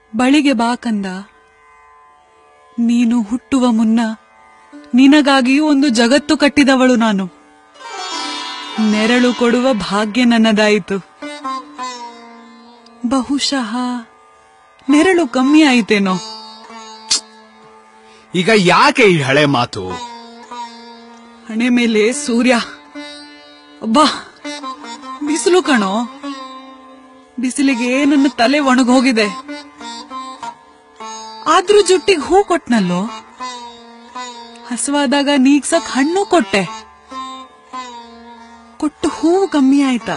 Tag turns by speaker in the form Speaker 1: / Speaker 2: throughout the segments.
Speaker 1: ಬಳಿಗೆ ಬಾ ಕಂದ ನೀನು ಹುಟ್ಟುವ ಮುನ್ನ ನಿನಗಾಗಿ ಒಂದು ಜಗತ್ತು ಕಟ್ಟಿದವಳು ನಾನು ನೆರಳು ಕೊಡುವ ಭಾಗ್ಯ ನನ್ನದಾಯಿತು ಬಹುಶಃ ನೆರಳು ಕಮ್ಮಿ ಆಯಿತೇನೋ
Speaker 2: ಈಗ ಯಾಕೆ ಈ ಹಳೆ ಮಾತು
Speaker 1: ಹಣೆ ಮೇಲೆ ಸೂರ್ಯ ಅಬ್ಬಾ ಬಿಸಿಲು ಕಣೋ ಬಿಸಿಲಿಗೆ ನನ್ನ ತಲೆ ಒಣಗೋಗಿದೆ ಆದ್ರೂ ಜುಟ್ಟಿಗೆ ಹೂ ಕೊಟ್ನಲ್ಲೋ ಹಸುವಾದಾಗ ನೀಗ್ಸಕ್ ಹಣ್ಣು ಕೊಟ್ಟೆ ಕೊಟ್ಟು ಹೂವು ಕಮ್ಮಿ ಆಯ್ತಾ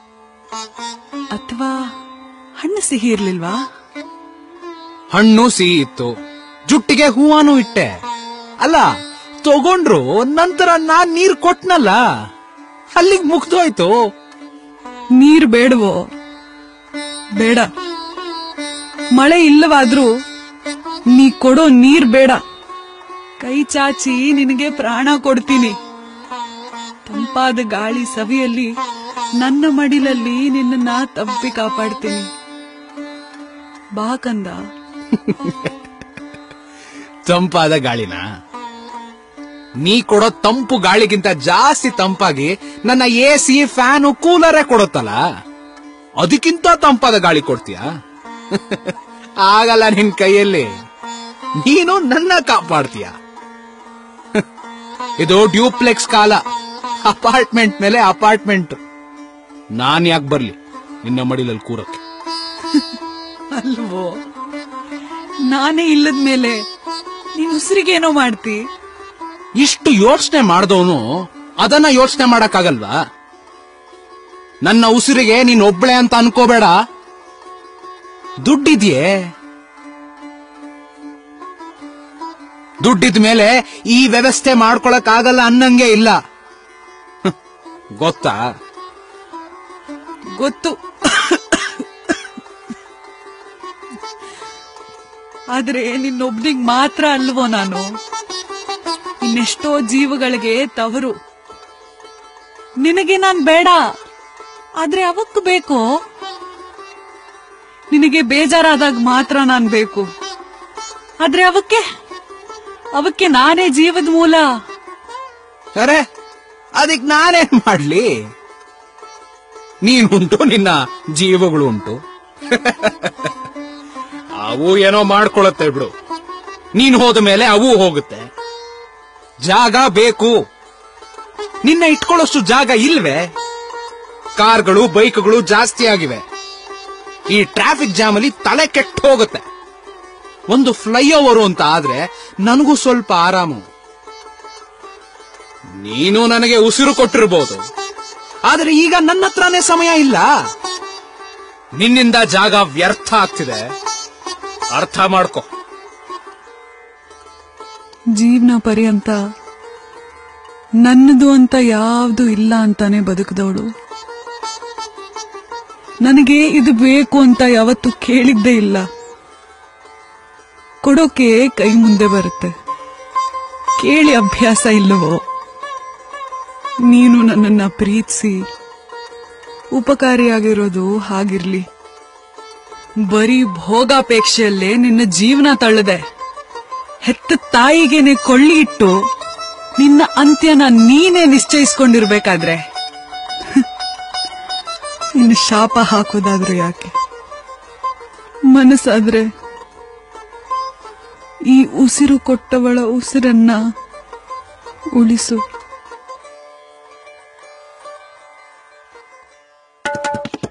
Speaker 1: ಅಥವಾ ಹಣ್ಣು ಸಿಹಿ ಇರ್ಲಿಲ್ವಾ
Speaker 2: ಹಣ್ಣು ಸಿಹಿ ಇತ್ತು ಜುಟ್ಟಿಗೆ ಹೂವಾನು ಇಟ್ಟೆ ಅಲ್ಲ ತಗೊಂಡ್ರು ನಂತರ ನಾನ್ ನೀರ್ ಕೊಟ್ನಲ್ಲ ಅಲ್ಲಿಗ್ ಮುಗ್ದೋಯ್ತು
Speaker 1: ನೀರ್ ಬೇಡವೋ ಬೇಡ ಮಳೆ ಇಲ್ಲವಾದ್ರೂ ನೀ ಕೊಡೋ ನೀರ್ ಬೇಡ ಕೈ ಚಾಚಿ ನಿನಗೆ ಪ್ರಾಣ ಕೊಡ್ತೀನಿ ತಂಪಾದ ಗಾಳಿ ಸವಿಯಲ್ಲಿ ನನ್ನ ಮಡಿಲಲ್ಲಿ ನಿನ್ನನ್ನ ತಪ್ಪಿ ಕಾಪಾಡ್ತೀನಿ ಬಾ ಕಂದ
Speaker 2: ತಂಪಾದ ಗಾಳಿನ ನೀ ಕೊಡೋ ತಂಪು ಗಾಳಿಗಿಂತ ಜಾಸ್ತಿ ತಂಪಾಗಿ ನನ್ನ ಎ ಸಿ ಫ್ಯಾನು ಕೂಲರೇ ಕೊಡುತ್ತಲ್ಲ ಅದಕ್ಕಿಂತ ತಂಪಾದ ಗಾಳಿ ಕೊಡ್ತೀಯ ಆಗಲ್ಲ ನಿನ್ ಕೈಯಲ್ಲಿ ನೀನು ನನ್ನ ಕಾಪಾಡ್ತೀಯ ಇದು ಡ್ಯೂಪ್ಲೆಕ್ಸ್ ಕಾಲ ಅಪಾರ್ಟ್ಮೆಂಟ್ ಮೇಲೆ ಅಪಾರ್ಟ್ಮೆಂಟ್ ನಾನ್ ಯಾಕೆ ಬರ್ಲಿ ನಿನ್ನ ಮಡಿಲಲ್ಲಿ ಕೂರಕ್ಕೆ
Speaker 1: ಅಲ್ವೋ ನಾನೇ ಇಲ್ಲದ ಮೇಲೆ ನೀನ್ ಉಸಿರಿಗೇನೋ ಮಾಡ್ತಿ
Speaker 2: ಇಷ್ಟು ಯೋಚನೆ ಮಾಡ್ದವನು ಅದನ್ನ ಯೋಚನೆ ಮಾಡಕ್ಕಾಗಲ್ವಾ ನನ್ನ ಉಸಿರಿಗೆ ನೀನ್ ಒಬ್ಳೆ ಅಂತ ಅನ್ಕೋಬೇಡ ದುಡ್ಡಿದ್ಯೇ ದುಡ್ಡಿದ ಮೇಲೆ ಈ ವ್ಯವಸ್ಥೆ ಮಾಡ್ಕೊಳಕ್ ಆಗಲ್ಲ ಅನ್ನಂಗೆ ಇಲ್ಲ ಹ್ಮ್, ಗೊತ್ತಾ
Speaker 1: ಗೊತ್ತು ಆದ್ರೆ ನಿನ್ನೊಬ್ನಿಗ್ ಮಾತ್ರ ಅಲ್ವೋ ನಾನು ಇನ್ನೆಷ್ಟೋ ಜೀವಗಳಿಗೆ ತವರು ನಿನಗೆ ನಾನ್ ಬೇಡ ಆದ್ರೆ ಅವಕ್ ಬೇಕು ನಿನಗೆ ಬೇಜಾರಾದಾಗ ಮಾತ್ರ ನಾನ್ ಬೇಕು ಆದ್ರೆ ಅವಕ್ಕೆ ಅವಕ್ಕೆ ನಾನೇ ಜೀವದ ಮೂಲ
Speaker 2: ಅರೆ ಅದಕ್ ನಾನೇನ್ ಮಾಡ್ಲಿ ನೀನುಂಟು ನಿನ್ನ ಜೀವಗಳು ಉಂಟು ಅವು ಏನೋ ಮಾಡ್ಕೊಳತ್ತೆ ಬಿಡು ನೀನ್ ಹೋದ ಮೇಲೆ ಅವು ಹೋಗುತ್ತೆ ಜಾಗ ಬೇಕು ನಿನ್ನ ಇಟ್ಕೊಳ್ಳೋಷ್ಟು ಜಾಗ ಇಲ್ವೇ ಕಾರ್ಗಳು ಬೈಕ್ಗಳು ಜಾಸ್ತಿ ಆಗಿವೆ ಈ ಟ್ರಾಫಿಕ್ ಜಾಮ್ ಅಲ್ಲಿ ತಲೆ ಕೆಟ್ಟು ಹೋಗುತ್ತೆ ಒಂದು ಫ್ಲೈಓವರ್ ಅಂತ ಆದ್ರೆ ನನಗೂ ಸ್ವಲ್ಪ ಆರಾಮು ನೀನು ನನಗೆ ಉಸಿರು ಕೊಟ್ಟಿರ್ಬೋದು ಆದ್ರೆ ಈಗ ನನ್ನ ಹತ್ರನೇ ಸಮಯ ಇಲ್ಲ ನಿನ್ನಿಂದ ಜಾಗ ವ್ಯರ್ಥ ಆಗ್ತಿದೆ ಅರ್ಥ ಮಾಡ್ಕೊ
Speaker 1: ಜೀವನ ಪರ್ಯಂತ ನನ್ನದು ಅಂತ ಯಾವುದು ಇಲ್ಲ ಅಂತಾನೆ ಬದುಕಿದವಳು ನನಗೆ ಇದು ಬೇಕು ಅಂತ ಯಾವತ್ತೂ ಕೇಳಿದ್ದೇ ಇಲ್ಲ ಕೊಡೋಕೆ ಕೈ ಮುಂದೆ ಬರುತ್ತೆ ಕೇಳಿ ಅಭ್ಯಾಸ ಇಲ್ಲವೋ ನೀನು ನನ್ನನ್ನ ಪ್ರೀತಿಸಿ ಉಪಕಾರಿಯಾಗಿರೋದು ಹಾಗಿರ್ಲಿ ಬರೀ ಭೋಗಾಪೇಕ್ಷೆಯಲ್ಲೇ ನಿನ್ನ ಜೀವನ ತಳ್ಳದೆ ಹೆತ್ತ ತಾಯಿಗೇನೆ ಕೊಳ್ಳಿ ಇಟ್ಟು ನಿನ್ನ ಅಂತ್ಯನ ನೀನೇ ನಿಶ್ಚಯಿಸ್ಕೊಂಡಿರ್ಬೇಕಾದ್ರೆ ಇನ್ನು ಶಾಪ ಹಾಕೋದಾದ್ರೂ ಯಾಕೆ ಮನಸ್ಸಾದ್ರೆ ಈ ಉಸಿರು ಕೊಟ್ಟವಳ ಉಸಿರನ್ನ ಉಳಿಸು